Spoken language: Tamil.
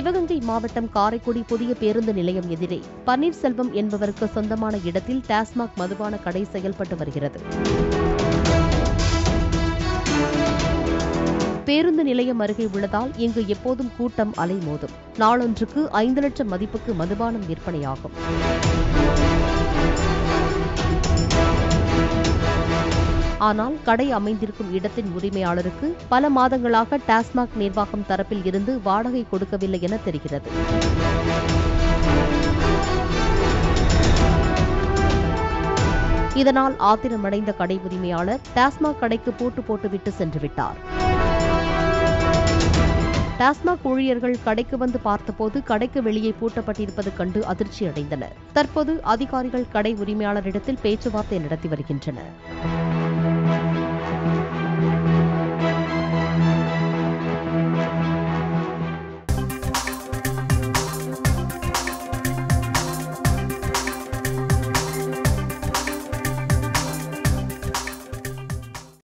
சிவகங்கை மாவட்டம் காரைக்குடி புதிய பேருந்து நிலையம் எதிரே பன்னீர்செல்வம் என்பவருக்கு சொந்தமான இடத்தில் டாஸ்மாக் மதுபான கடை செயல்பட்டு வருகிறது பேருந்து நிலையம் அருகே உள்ளதால் இங்கு எப்போதும் கூட்டம் அலைமோதும் நாளொன்றுக்கு ஐந்து லட்சம் மதிப்புக்கு மதுபானம் விற்பனையாகும் ஆனால் கடை அமைந்திருக்கும் இடத்தின் உரிமையாளருக்கு பல மாதங்களாக டாஸ்மாக் நிர்வாகம் தரப்பில் இருந்து வாடகை கொடுக்கவில்லை என தெரிகிறது இதனால் ஆத்திரமடைந்த கடை உரிமையாளர் டாஸ்மாக் கடைக்கு பூட்டு போட்டுவிட்டு சென்று விட்டார் டாஸ்மாக் ஊழியர்கள் கடைக்கு வந்து பார்த்தபோது கடைக்கு வெளியே பூட்டப்பட்டிருப்பது கண்டு அதிர்ச்சி அடைந்தனர் தற்போது அதிகாரிகள் கடை உரிமையாளரிடத்தில் பேச்சுவார்த்தை நடத்தி வருகின்றனர்